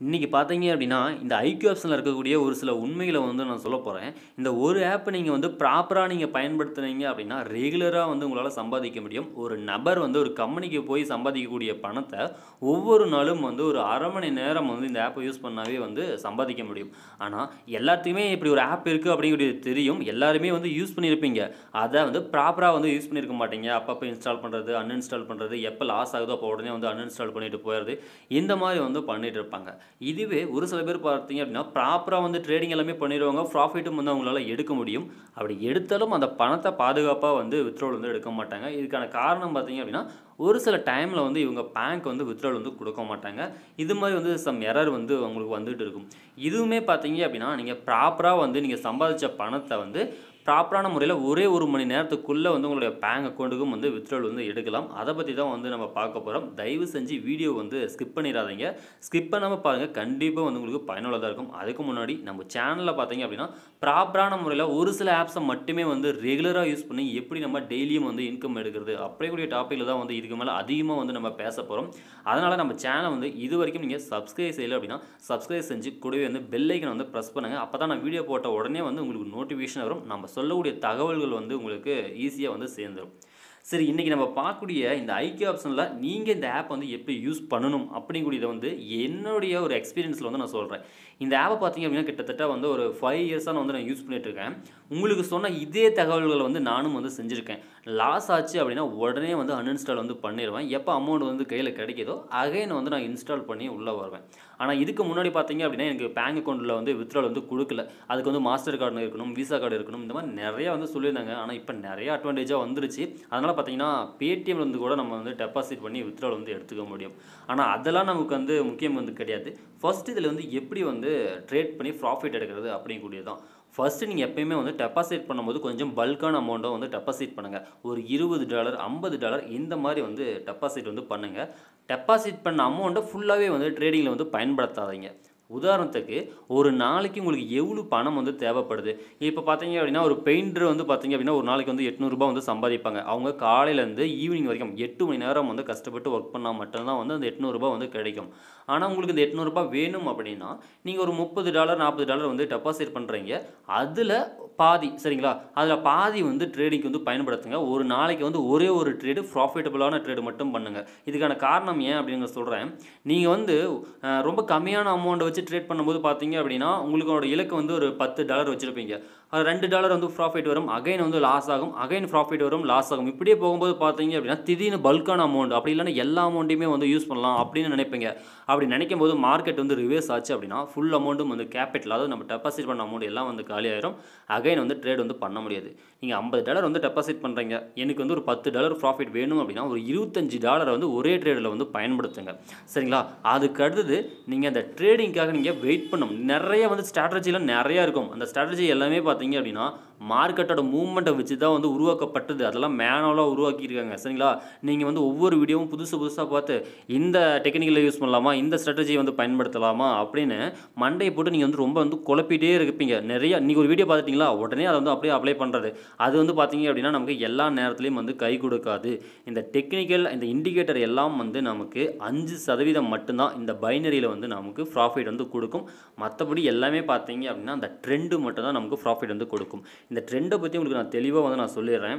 இன்றைக்கி பார்த்தீங்க அப்படின்னா இந்த ஐக்யூ ஆப்ஸில் இருக்கக்கூடிய ஒரு சில உண்மைகளை வந்து நான் சொல்ல போகிறேன் இந்த ஒரு ஆப்பை நீங்கள் வந்து ப்ராப்பராக நீங்கள் பயன்படுத்துனீங்க அப்படின்னா ரெகுலராக வந்து உங்களால் சம்பாதிக்க முடியும் ஒரு நபர் வந்து ஒரு கம்பெனிக்கு போய் சம்பாதிக்கக்கூடிய பணத்தை ஒவ்வொரு நாளும் வந்து ஒரு அரை மணி நேரம் வந்து இந்த ஆப்பை யூஸ் பண்ணாவே வந்து சம்பாதிக்க முடியும் ஆனால் எல்லாத்துக்குமே இப்படி ஒரு ஆப் இருக்குது அப்படிங்கிறது தெரியும் எல்லாருமே வந்து யூஸ் பண்ணியிருப்பீங்க அதை வந்து ப்ராப்பராக வந்து யூஸ் பண்ணியிருக்க மாட்டீங்க அப்பப்போ இன்ஸ்டால் பண்ணுறது அன்இன்ஸ்டால் பண்ணுறது எப்போ லாஸ் ஆகுதோ அப்போ உடனே வந்து அன்இன்ஸ்டால் பண்ணிட்டு போயிடுறது இந்த மாதிரி வந்து பண்ணிட்டு இருப்பாங்க இதுவே ஒரு சில பேர் பார்த்தீங்க அப்படின்னா ப்ராப்பராக வந்து ட்ரேடிங் எல்லாமே பண்ணிடுவாங்க ப்ராஃபிட்டும் வந்து அவங்களால எடுக்க முடியும் அப்படி எடுத்தாலும் அந்த பணத்தை பாதுகாப்பாக வந்து வித்ட்ரோல் வந்து எடுக்க மாட்டாங்க இதுக்கான காரணம் பார்த்தீங்க அப்படின்னா ஒரு சில டைமில் வந்து இவங்க பேங்க் வந்து வித்ட்ரோல் வந்து கொடுக்க மாட்டாங்க இது மாதிரி வந்து சம் எரர் வந்து உங்களுக்கு வந்துட்டு இருக்கும் இதுவுமே பார்த்தீங்க அப்படின்னா நீங்கள் ப்ராப்பராக வந்து நீங்கள் சம்பாதிச்ச பணத்தை வந்து ப்ராப்பரான முறையில் ஒரே ஒரு மணி நேரத்துக்குள்ளே வந்து உங்களுடைய பேங்க் அக்கௌண்ட்டுக்கும் வந்து வித்ட்ரால் வந்து எடுக்கலாம் அதை பற்றி தான் வந்து நம்ம பார்க்க போகிறோம் தயவு செஞ்சு வீடியோ வந்து ஸ்கிப் பண்ணிடாதீங்க ஸ்கிப் பண்ணாமல் பாருங்கள் கண்டிப்பாக வந்து உங்களுக்கு பயனுள்ளதாக இருக்கும் அதுக்கு முன்னாடி நம்ம சேனலில் பார்த்தீங்க அப்படின்னா ப்ராப்பரான முறையில் ஒரு சில ஆப்ஸை மட்டுமே வந்து ரெகுலராக யூஸ் பண்ணி எப்படி நம்ம டெய்லியும் வந்து இன்கம் எடுக்கிறது அப்படிக்கூடிய டாப்பிக்கில் தான் வந்து இதுக்கு மேலே அதிகமாக வந்து நம்ம பேச போகிறோம் அதனால் நம்ம சேனலை வந்து இது வரைக்கும் நீங்கள் சப்ஸ்கிரைப் செய்யலை அப்படின்னா சப்ஸ்கிரைப் செஞ்சு கூடவே வந்து பெல் ஐக்கனை வந்து ப்ரெஸ் பண்ணுங்கள் அப்போ தான் நான் வீடியோ போட்ட உடனே வந்து உங்களுக்கு நோட்டிஃபிகேஷன் வரும் நம்ம சொல்லக்கூடிய தகவல்கள் வந்து உங்களுக்கு ஈஸியாக வந்து சேர்ந்துடும் சரி இன்றைக்கி நம்ம பார்க்கக்கூடிய இந்த ஐக்கிய ஆப்ஷனில் நீங்கள் இந்த ஆப் வந்து எப்படி யூஸ் பண்ணணும் அப்படிங்கிறத வந்து என்னுடைய ஒரு எக்ஸ்பீரியன்ஸில் வந்து நான் சொல்கிறேன் இந்த ஆப்பை பார்த்தீங்க அப்படின்னா கிட்டத்தட்ட வந்து ஒரு ஃபைவ் இயர்ஸாக நான் வந்து நான் யூஸ் பண்ணிட்டு இருக்கேன் உங்களுக்கு சொன்ன இதே தகவல்களை வந்து நானும் வந்து செஞ்சுருக்கேன் லாஸ் ஆச்சு அப்படின்னா உடனே வந்து அன்இன்ஸ்டால் வந்து பண்ணிடுவேன் எப்போ அமௌண்ட் வந்து கையில் கிடைக்குதோ அகைன் வந்து நான் இன்ஸ்டால் பண்ணி உள்ளே வருவேன் ஆனால் இதுக்கு முன்னாடி பார்த்தீங்க அப்படின்னா எனக்கு பேங்க் அக்கௌண்ட்டில் வந்து வித்ட்ரால் வந்து கொடுக்கல அதுக்கு வந்து மாஸ்டர் கார்டு இருக்கணும் விசா கார்டு இருக்கணும் இந்த மாதிரி நிறைய வந்து சொல்லியிருந்தாங்க ஆனால் இப்போ நிறைய அட்வான்டேஜாக வந்துருச்சு அதனால் பார்த்தீங்கன்னா பேடிஎம்ல இருந்து கூட நம்ம வந்து டெபாசிட் பண்ணி வித்ட்ரால் வந்து எடுத்துக்க முடியும் ஆனால் அதெல்லாம் நமக்கு வந்து முக்கியம் வந்து கிடையாது ஃபர்ஸ்ட் இதில் வந்து எப்படி வந்து ட்ரேட் பண்ணி ப்ராஃபிட் எடுக்கிறது அப்படிங்கக்கூடியது தான் ஃபஸ்ட்டு நீங்கள் எப்பயுமே வந்து டெபாசிட் பண்ணும்போது கொஞ்சம் பல்கான அமௌண்ட்டை வந்து டெபாசிட் பண்ணுங்கள் ஒரு இருபது டாலர் ஐம்பது டாலர் இந்த மாதிரி வந்து டெபாசிட் வந்து பண்ணுங்கள் டெபாசிட் பண்ண அமௌண்ட்டை ஃபுல்லாகவே வந்து ட்ரேடிங்கில் வந்து பயன்படுத்தாதீங்க உதாரணத்துக்கு ஒரு நாளைக்கு உங்களுக்கு எவ்வளோ பணம் வந்து தேவைப்படுது இப்போ பார்த்தீங்க அப்படின்னா ஒரு பெயிண்டர் வந்து பார்த்தீங்க அப்படின்னா ஒரு நாளைக்கு வந்து எட்நூறுபா வந்து சம்பாதிப்பாங்க அவங்க காலையிலேருந்து ஈவினிங் வரைக்கும் எட்டு மணி நேரம் வந்து கஷ்டப்பட்டு ஒர்க் பண்ணால் மட்டும்தான் வந்து அந்த எட்நூறுபா வந்து கிடைக்கும் ஆனால் உங்களுக்கு இந்த எட்நூறுபா வேணும் அப்படின்னா நீங்கள் ஒரு முப்பது டாலர் நாற்பது டாலர் வந்து டெபாசிட் பண்ணுறீங்க அதில் பாதி சரிங்களா அதில் பாதி வந்து ட்ரேடிங்க்கு வந்து பயன்படுத்துங்க ஒரு நாளைக்கு வந்து ஒரே ஒரு ட்ரேடு ப்ராஃபிட்டபுளான ட்ரேடு மட்டும் பண்ணுங்கள் இதுக்கான காரணம் ஏன் அப்படின்னு சொல்கிறேன் நீங்கள் வந்து அஹ், ரொம்ப கம்மியான அமௌண்ட்டை வச்சு ட்ரேட் பண்ணும்போது பார்த்தீங்க அப்படின்னா உங்களுக்கோட இலக்கு வந்து ஒரு பத்து டாலர் வச்சுருப்பீங்க அது ரெண்டு டாலர் வந்து ப்ராஃபிட் வரும் அகைன் வந்து லாஸ் ஆகும் அகைன் ப்ராஃபிட் வரும் லாஸ் ஆகும் இப்படியே போகும்போது பார்த்தீங்க அப்படின்னா திடீர்னு பல்கான அமௌண்ட் அப்படி இல்லைன்னா எல்லா அமௌண்ட்டையுமே வந்து யூஸ் பண்ணலாம் அப்படின்னு நினைப்பீங்க அப்படி நினைக்கும் போது மார்க்கெட் வந்து ரிவர்ஸ் ஆச்சு அப்படின்னா ஃபுல் அமௌண்ட்டும் வந்து கேபிட்டல் அதாவது நம்ம டெபாசிட் பண்ண அமௌண்ட் எல்லாம் வந்து காலியாயிரும் அகைன் வந்து ட்ரேட் வந்து பண்ண முடியாது நீங்கள் ஐம்பது டாலர் வந்து டெபாசிட் பண்ணுறீங்க எனக்கு வந்து ஒரு பத்து டாலர் ப்ராஃபிட் வேணும் அப்படின்னா ஒரு இருபத்தஞ்சு டாலரை வந்து ஒரே ட்ரேடில் வந்து பயன்படுத்துங்க சரிங்களா அதுக்கு அடுத்தது நீங்கள் அந்த ட்ரேடிங்காக நீங்கள் வெயிட் பண்ணணும் நிறைய வந்து ஸ்ட்ராட்டஜிலாம் நிறையா இருக்கும் அந்த ஸ்ட்ராட்டஜி எல்லாமே பார்த்தீங்க அப்படின்னா மார்க்கெட்டோட மூவ்மெண்ட்டை வச்சு தான் வந்து உருவாக்கப்பட்டது அதெல்லாம் மேனுவலாக உருவாக்கியிருக்காங்க சரிங்களா நீங்கள் வந்து ஒவ்வொரு வீடியோவும் புதுசு புதுசாக பார்த்து இந்த டெக்னிக்கலை யூஸ் பண்ணலாமா இந்த ஸ்ட்ராட்டஜியை வந்து பயன்படுத்தலாமா அப்படின்னு மண்டையை போட்டு நீங்கள் வந்து ரொம்ப வந்து குழப்பிட்டே இருப்பீங்க நிறைய நீங்கள் ஒரு வீடியோ பார்த்துட்டிங்களா உடனே அதை வந்து அப்படியே அப்ளை பண்ணுறது அது வந்து பார்த்தீங்க அப்படின்னா நமக்கு எல்லா நேரத்துலையும் வந்து கை கொடுக்காது இந்த டெக்னிக்கல் இந்த இண்டிகேட்டர் எல்லாம் வந்து நமக்கு அஞ்சு சதவீதம் மட்டும்தான் இந்த பைனரியில் வந்து நமக்கு ப்ராஃபிட் வந்து கொடுக்கும் மற்றபடி எல்லாமே பார்த்தீங்க அப்படின்னா அந்த ட்ரெண்டு மட்டும் தான் நமக்கு ப்ராஃபிட் வந்து கொடுக்கும் இந்த ட்ரெண்டை பற்றி உங்களுக்கு நான் தெளிவாக வந்து நான் சொல்லிடுறேன்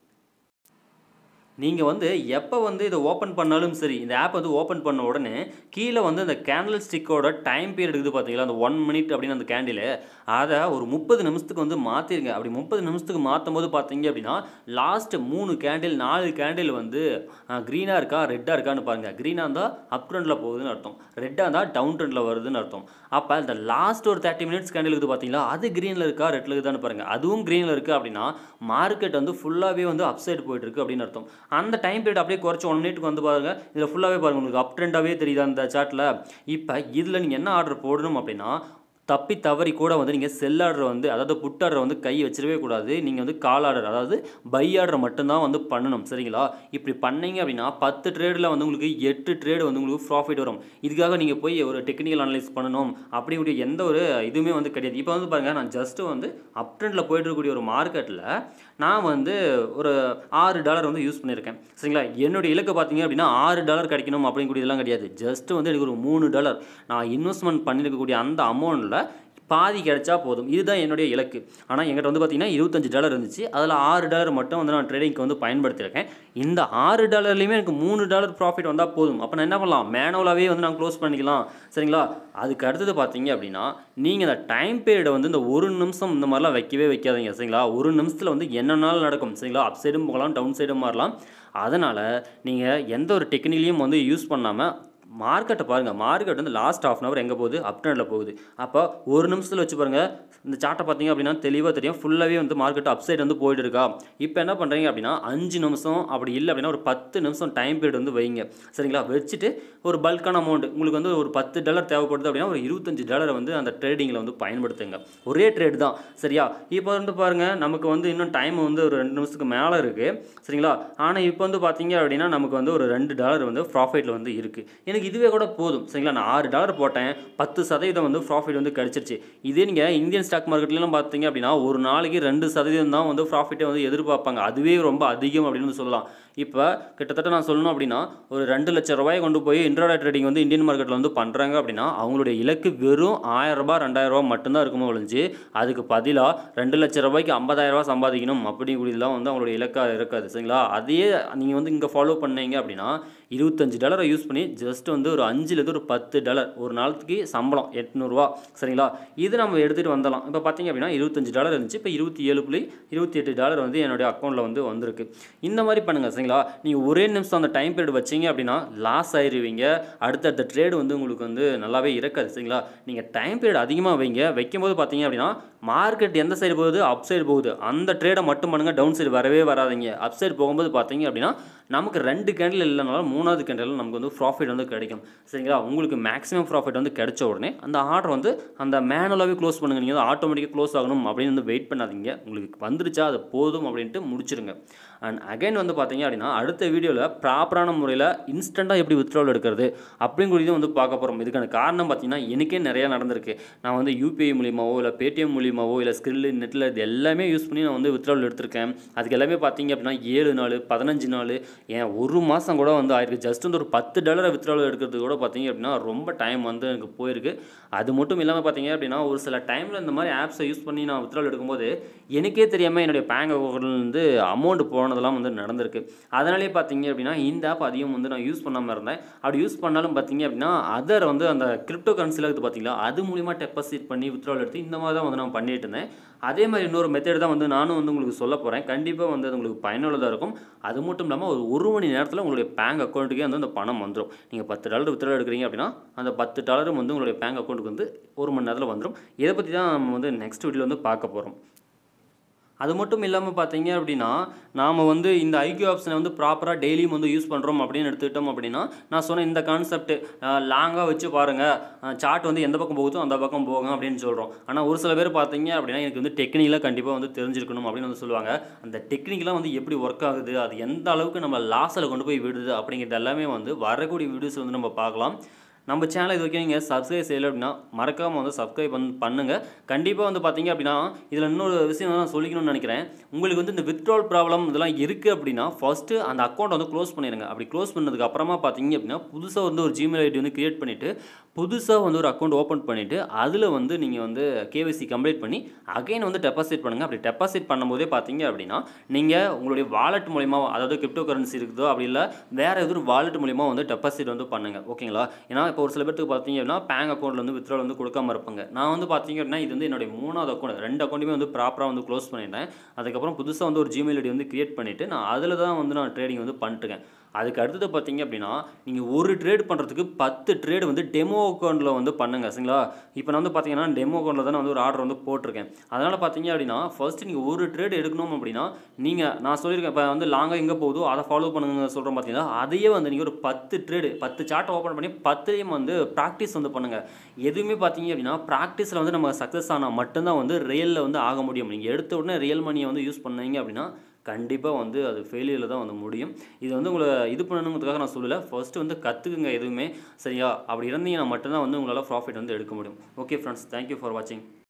நீங்கள் வந்து எப்போ வந்து இதை ஓப்பன் பண்ணாலும் சரி இந்த ஆப் வந்து ஓப்பன் பண்ண உடனே கீழே வந்து அந்த கேண்டில் ஸ்டிக்கோட டைம் பீரியட் இருக்குது பார்த்தீங்களா அந்த ஒன் மினிட் அப்படின்னு அந்த கேண்டில் அதை ஒரு முப்பது நிமிஷத்துக்கு வந்து மாற்றிருங்க அப்படி முப்பது நிமிஷத்துக்கு மாற்றும் போது பார்த்தீங்க அப்படின்னா லாஸ்ட் மூணு கேண்டில் நாலு கேண்டில் வந்து க்ரீனாக இருக்கா ரெட்டாக இருக்கான்னு பாருங்கள் க்ரீனாக இருந்தால் அப் ட்ரெண்டில் போகுதுன்னு அர்த்தம் ரெட்டாக இருந்தால் டவுன் ட்ரெண்டில் வருதுன்னு அர்த்தம் அப்போ இந்த லாஸ்ட் ஒரு தேர்ட்டி மினிட்ஸ் கேண்டில் இருக்குது பார்த்தீங்களா அது க்ரீனில் இருக்கா ரெட்டில் இருக்குதான்னு பாருங்கள் அதுவும் க்ரீனில் இருக்குது அப்படின்னா மார்க்கெட் வந்து ஃபுல்லாகவே வந்து அப் சைடு போயிட்டு இருக்கு அப்படின்னு அர்த்தம் அந்த டைம் பீரியட் அப்படியே குறைச்சி ஒன் மினிட்டுக்கு வந்து பாருங்கள் இதில் ஃபுல்லாகவே பாருங்கள் உங்களுக்கு அப் ட்ரெண்டாகவே தெரியுதா அந்த சார்ட்டில் இப்போ இதில் நீங்கள் என்ன ஆர்டர் போடணும் அப்படின்னா தப்பி தவறி கூட வந்து நீங்கள் செல் ஆர்டர் வந்து அதாவது புட் ஆர்டர் வந்து கை வச்சிடவே கூடாது நீங்கள் வந்து கால் ஆர்டர் அதாவது பை ஆர்டர் மட்டும்தான் வந்து பண்ணணும் சரிங்களா இப்படி பண்ணீங்க அப்படின்னா பத்து ட்ரேடில் வந்து உங்களுக்கு எட்டு ட்ரேடு வந்து உங்களுக்கு ப்ராஃபிட் வரும் இதுக்காக நீங்கள் போய் ஒரு டெக்னிக்கல் அனலைஸ் பண்ணணும் அப்படிக்கூடிய எந்த ஒரு இதுவுமே வந்து கிடையாது இப்போ வந்து பாருங்கள் நான் ஜஸ்ட்டு வந்து அப் ட்ரெண்டில் போயிட்டு இருக்கக்கூடிய ஒரு மார்க்கெட்டில் நான் வந்து ஒரு ஆறு டாலர் வந்து யூஸ் பண்ணியிருக்கேன் சரிங்களா என்னுடைய இலக்கு பார்த்தீங்க அப்படின்னா ஆறு டாலர் கிடைக்கணும் அப்படிங்கக்கூடியதெல்லாம் கிடையாது ஜஸ்ட் வந்து எனக்கு ஒரு மூணு டாலர் நான் இன்வெஸ்ட்மெண்ட் பண்ணியிருக்கக்கூடிய அந்த அமௌண்ட்டில் பாதி கிடைச்சா போதும் இதுதான் என்னுடைய இலக்கு ஆனால் என்கிட்ட வந்து பார்த்தீங்கன்னா இருபத்தஞ்சு டாலர் இருந்துச்சு அதில் ஆறு டாலர் மட்டும் வந்து நான் ட்ரேடிங்க்கு வந்து பயன்படுத்தியிருக்கேன் இந்த ஆறு டாலர்லேயுமே எனக்கு மூணு டாலர் ப்ராஃபிட் வந்தால் போதும் அப்போ நான் என்ன பண்ணலாம் மேனுவலாகவே வந்து நான் க்ளோஸ் பண்ணிக்கலாம் சரிங்களா அதுக்கு அடுத்தது பார்த்தீங்க அப்படின்னா நீங்கள் இந்த டைம் பீரியடை வந்து இந்த ஒரு நிமிஷம் இந்த மாதிரிலாம் வைக்கவே வைக்காதீங்க சரிங்களா ஒரு நிமிஷத்தில் வந்து என்னென்னாலும் நடக்கும் சரிங்களா அப் சைடும் போகலாம் டவுன் சைடும் மாறலாம் அதனால் நீங்கள் எந்த ஒரு டெக்னிக்கையும் வந்து யூஸ் பண்ணாமல் மார்க்கெட்டை பாருங்கள் மார்க்கெட் வந்து லாஸ்ட் ஆஃப் அன் ஹவர் எங்கே போகுது அப் ட்ரெண்டில் போகுது அப்போ ஒரு நிமிஷத்தில் வச்சு பாருங்கள் இந்த சார்ட்டை பார்த்தீங்க அப்படின்னா தெளிவாக தெரியும் ஃபுல்லாகவே வந்து மார்க்கெட் அப் சைடு வந்து போயிட்டு இருக்கா இப்போ என்ன பண்ணுறீங்க அப்படின்னா அஞ்சு நிமிஷம் அப்படி இல்லை அப்படின்னா ஒரு பத்து நிமிஷம் டைம் பீரியட் வந்து வைங்க சரிங்களா வச்சுட்டு ஒரு பல்கான அமௌண்ட் உங்களுக்கு வந்து ஒரு பத்து டாலர் தேவைப்படுது அப்படின்னா ஒரு இருபத்தஞ்சு டாலரை வந்து அந்த ட்ரேடிங்கில் வந்து பயன்படுத்துங்க ஒரே ட்ரேட் தான் சரியா இப்போ வந்து பாருங்கள் நமக்கு வந்து இன்னும் டைம் வந்து ஒரு ரெண்டு நிமிஷத்துக்கு மேலே இருக்குது சரிங்களா ஆனால் இப்போ வந்து பார்த்தீங்க அப்படின்னா நமக்கு வந்து ஒரு ரெண்டு டாலர் வந்து ப்ராஃபிட்டில் வந்து இருக்குது எனக்கு இதுவே கூட போதும் சரிங்களா நான் ஆறு டாலர் போட்டேன் பத்து சதவீதம் வந்து ப்ராஃபிட் வந்து கிடச்சிருச்சு இதே நீங்கள் இந்தியன் ஸ்டாக் மார்க்கெட்லாம் பார்த்தீங்க அப்படின்னா ஒரு நாளைக்கு ரெண்டு சதவீதம் தான் வந்து ப்ராஃபிட்டே வந்து எதிர்பார்ப்பாங்க அதுவே ரொம்ப அதிகம் அப்படின்னு வந்து சொல்லலாம் இப்போ கிட்டத்தட்ட நான் சொல்லணும் அப்படின்னா ஒரு ரெண்டு லட்ச ரூபாயை கொண்டு போய் இன்ட்ராடே ட்ரேடிங் வந்து இந்தியன் மார்க்கெட்டில் வந்து பண்ணுறாங்க அப்படின்னா அவங்களுடைய இலக்கு வெறும் ஆயிரம் ரூபாய் ரெண்டாயிரம் ரூபாய் மட்டும்தான் இருக்குமோ ஒழிஞ்சு அதுக்கு பதிலாக ரெண்டு லட்ச ரூபாய்க்கு ஐம்பதாயிரம் ரூபாய் சம்பாதிக்கணும் அப்படிங்கிறதுலாம் வந்து அவங்களுடைய இலக்காக இருக்காது சரிங்களா அதையே நீங்கள் வந்து இங்கே ஃபாலோ பண்ணீங்க அப்படின்னா இருபத்தஞ்சு டாலரை யூஸ் பண்ணி ஜஸ்ட் வந்து ஒரு அஞ்சுலேருந்து ஒரு பத்து டாலர் ஒரு நாளைக்கு சம்பளம் எட்நூறுரூவா சரிங்களா இது நம்ம எடுத்துகிட்டு வந்துடலாம் இப்போ பார்த்தீங்க அப்படின்னா இருபத்தஞ்சு டாலர் இருந்துச்சு இப்போ இருபத்தி ஏழு புள்ளி இருபத்தி எட்டு டாலர் வந்து என்னுடைய அக்கௌண்ட்டில் வந்து வந்திருக்கு இந்த மாதிரி பண்ணுங்கள் சரிங்களா நீங்கள் ஒரே நிமிஷம் அந்த டைம் பீரியட் வச்சீங்க அப்படின்னா லாஸ் ஆயிடுவீங்க அடுத்தடுத்த ட்ரேடு வந்து உங்களுக்கு வந்து நல்லாவே இருக்காது சரிங்களா நீங்கள் டைம் பீரியட் அதிகமாக வைங்க வைக்கும்போது பார்த்தீங்க அப்படின்னா மார்க்கெட் எந்த சைடு போகுது அப் சைடு போகுது அந்த ட்ரேடை மட்டும் பண்ணுங்கள் டவுன் சைடு வரவே வராதீங்க அப் சைடு போகும்போது பார்த்தீங்க அப்படின்னா நமக்கு ரெண்டு கேண்டில் இல்லைனாலும் மூணாவது கேண்டில் நமக்கு வந்து ப்ராஃபிட் வந்து கிடைக்கும் சரிங்களா உங்களுக்கு மேக்ஸிமம் ப்ராஃபிட் வந்து கிடைச்ச உடனே அந்த ஆர்டர் வந்து அந்த மேனுவலாகவே க்ளோஸ் பண்ணுங்கள் நீங்கள் வந்து ஆட்டோமேட்டிக்காக க்ளோஸ் ஆகணும் அப்படின்னு வந்து வெயிட் பண்ணாதீங்க உங்களுக்கு வந்துருச்சா அது போதும் அப்படின்ட்டு முடிச்சிருங்க அண்ட் அகைன் வந்து பார்த்தீங்க அப்படின்னா அடுத்த வீடியோவில் ப்ராப்பரான முறையில் இன்ஸ்டண்ட்டாக எப்படி வித்ட்ராவல் எடுக்கிறது அப்படிங்கிறதையும் வந்து பார்க்க போகிறோம் இதுக்கான காரணம் பார்த்தீங்கன்னா எனக்கே நிறையா நடந்திருக்கு நான் வந்து யூபிஐ மூலியமாவோ இல்லை பேடிஎம் மூலியமாவோ இல்லை ஸ்கிரில் நெட்டில் இது எல்லாமே யூஸ் பண்ணி நான் வந்து வித்ட்ராவல் எடுத்திருக்கேன் அதுக்கு எல்லாமே பார்த்தீங்க அப்படின்னா ஏழு நாள் பதினஞ்சு நாள் ஏன் ஒரு மாதம் கூட வந்து ஆயிருக்கு ஜஸ்ட் வந்து ஒரு பத்து டாலரை வித்ட்ராவல் எடுக்கிறதுக்கு கூட பார்த்தீங்க அப்படின்னா ரொம்ப டைம் வந்து எனக்கு போயிருக்கு அது மட்டும் இல்லாமல் பார்த்தீங்க அப்படின்னா ஒரு சில டைமில் இந்த மாதிரி ஆப்ஸை யூஸ் பண்ணி நான் வித்ட்ராவல் எடுக்கும்போது எனக்கே தெரியாமல் என்னுடைய பேங்க் அக்கௌண்ட்லேருந்து அமௌண்ட் போனதெல்லாம் வந்து நடந்திருக்கு அதனாலே பார்த்தீங்க அப்படின்னா இந்த ஆப் அதிகம் வந்து நான் யூஸ் பண்ணாமல் இருந்தேன் அப்படி யூஸ் பண்ணாலும் பார்த்தீங்க அப்படின்னா அதர் வந்து அந்த கிரிப்டோ கரன்சியில் இருக்குது பார்த்தீங்களா அது மூலிமா டெபாசிட் பண்ணி வித்ட்ராவல் எடுத்து இந்த மாதிரி தான் வந்து நான் பண்ணிட்டு இருந்தேன் அதே மாதிரி இன்னொரு மெத்தட் தான் வந்து நானும் வந்து உங்களுக்கு சொல்ல போகிறேன் கண்டிப்பாக வந்து அது உங்களுக்கு பயனுள்ளதாக இருக்கும் அது மட்டும் இல்லாமல் ஒரு ஒரு மணி நேரத்தில் உங்களுடைய பேங்க் அக்கௌண்ட்டுக்கே வந்து அந்த பணம் வந்துடும் நீங்கள் பத்து டாலர் வித்ட்ரா எடுக்கிறீங்க அப்படின்னா அந்த பத்து டாலரும் வந்து உங்களுடைய பேங்க் அக்கௌண்ட்டுக்கு வந்து ஒரு மணி நேரத்தில் வந்துடும் இதை பற்றி தான் நம்ம வந்து நெக்ஸ்ட் வீடியோவில் வந்து பார்க்க போகிறோம் அது மட்டும் இல்லாமல் பார்த்தீங்க அப்படின்னா நாம் வந்து இந்த ஐக்யூ ஆப்ஷனை வந்து ப்ராப்பராக டெய்லியும் வந்து யூஸ் பண்ணுறோம் அப்படின்னு எடுத்துக்கிட்டோம் அப்படின்னா நான் சொன்ன இந்த கான்செப்ட் லாங்காக வச்சு பாருங்கள் சார்ட் வந்து எந்த பக்கம் போகுதோ அந்த பக்கம் போகும் அப்படின்னு சொல்கிறோம் ஆனால் ஒரு சில பேர் பார்த்தீங்க அப்படின்னா எனக்கு வந்து டெக்னிக்கலாக கண்டிப்பாக வந்து தெரிஞ்சிருக்கணும் அப்படின்னு வந்து சொல்லுவாங்க அந்த டெக்னிக்கலாக வந்து எப்படி ஒர்க் ஆகுது அது எந்த அளவுக்கு நம்ம லாஸில் கொண்டு போய் விடுது அப்படிங்கிறது எல்லாமே வந்து வரக்கூடிய வீடியோஸ் வந்து நம்ம பார்க்கலாம் நம்ம சேனல் இது வரைக்கும் நீங்கள் சப்ஸ்கிரைப் செய்யலை அப்படின்னா மறக்காமல் வந்து சப்ஸ்கிரைப் பண்ண பண்ணுங்கள் கண்டிப்பாக வந்து பார்த்தீங்க அப்படின்னா இதில் இன்னொரு விஷயம் நான் சொல்லிக்கணும்னு நினைக்கிறேன் உங்களுக்கு வந்து இந்த வித்ட்ரால் ப்ராப்ளம் இதெல்லாம் இருக்குது அப்படின்னா ஃபஸ்ட்டு அந்த அக்கௌண்ட் வந்து க்ளோஸ் பண்ணிடுங்க அப்படி க்ளோஸ் பண்ணதுக்கு அப்புறமா பார்த்தீங்க அப்படின்னா புதுசாக வந்து ஒரு ஜிமெயில் ஐடி வந்து கிரியேட் பண்ணிவிட்டு புதுசாக வந்து ஒரு அக்கௌண்ட் ஓப்பன் பண்ணிவிட்டு அதில் வந்து நீங்கள் வந்து கேவிசி கம்ப்ளீட் பண்ணி அகைன் வந்து டெபாசிட் பண்ணுங்கள் அப்படி டெபாசிட் பண்ணும்போதே பார்த்தீங்க அப்படின்னா நீங்கள் உங்களுடைய வாலெட் மூலிமா அதாவது கிரிப்டோ கரன்சி இருக்குதோ அப்படி இல்லை வேறு எதுவும் வாலெட் மூலிமா வந்து டெபாசிட் வந்து பண்ணுங்கள் ஓகேங்களா ஏன்னா இப்போ ஒரு சில பேருக்கு பார்த்தீங்க அப்படின்னா பேங்க் அக்கௌண்ட்டில் வந்து வித்ட்ரால் வந்து கொடுக்காம இருப்பாங்க நான் வந்து பார்த்தீங்க அப்படின்னா இது வந்து என்னுடைய மூணாவது அக்கௌண்ட் ரெண்டு அக்கௌண்ட்டுமே வந்து ப்ராப்பராக வந்து க்ளோஸ் பண்ணிட்டேன் அதுக்கப்புறம் புதுசாக வந்து ஒரு ஜிமெயில் ஐடி வந்து கிரியேட் பண்ணிவிட்டு நான் அதில் தான் வந்து நான் ட்ரேடிங் வந்து பண்ணிட்டுருக்கேன் அதுக்கு அடுத்தது பார்த்தீங்க அப்படின்னா நீங்கள் ஒரு ட்ரேட் பண்ணுறதுக்கு பத்து ட்ரேடு வந்து டெமோ அக்கௌண்ட்டில் வந்து பண்ணுங்க சரிங்களா இப்போ நான் வந்து பார்த்தீங்கன்னா டெமோ அக்கௌண்ட்டில் தான் நான் வந்து ஒரு ஆர்டர் வந்து போட்டிருக்கேன் அதனால் பார்த்தீங்க அப்படின்னா ஃபர்ஸ்ட் நீங்கள் ஒரு ட்ரேட் எடுக்கணும் அப்படின்னா நீங்கள் நான் சொல்லியிருக்கேன் இப்போ வந்து லாங்காக எங்கே போகுதோ அதை ஃபாலோ பண்ணுங்க சொல்கிறேன் பார்த்தீங்கன்னா அதையே வந்து நீங்கள் ஒரு பத்து ட்ரேடு பத்து சார்ட் ஓப்பன் பண்ணி பத்துலேயும் வந்து ப்ராக்டிஸ் வந்து பண்ணுங்கள் எதுவுமே பார்த்தீங்க அப்படின்னா ப்ராக்டிஸில் வந்து நம்ம சக்ஸஸ் ஆனால் மட்டும்தான் வந்து ரியலில் வந்து ஆக முடியும் நீங்கள் எடுத்த உடனே ரியல் மணியை வந்து யூஸ் பண்ணீங்க அப்படின்னா கண்டிப்பாக வந்து அது ஃபெயிலியரில் தான் வந்து முடியும் இது வந்து உங்களை இது பண்ணணுங்கிறதுக்காக நான் சொல்லலை ஃபர்ஸ்ட்டு வந்து கற்றுக்குங்க எதுவுமே சரியா அப்படி இருந்தீங்கன்னா மட்டும்தான் வந்து உங்களால் ப்ராஃபிட் வந்து எடுக்க முடியும் ஓகே ஃப்ரெண்ட்ஸ் தேங்க்யூ ஃபார் வாட்சிங்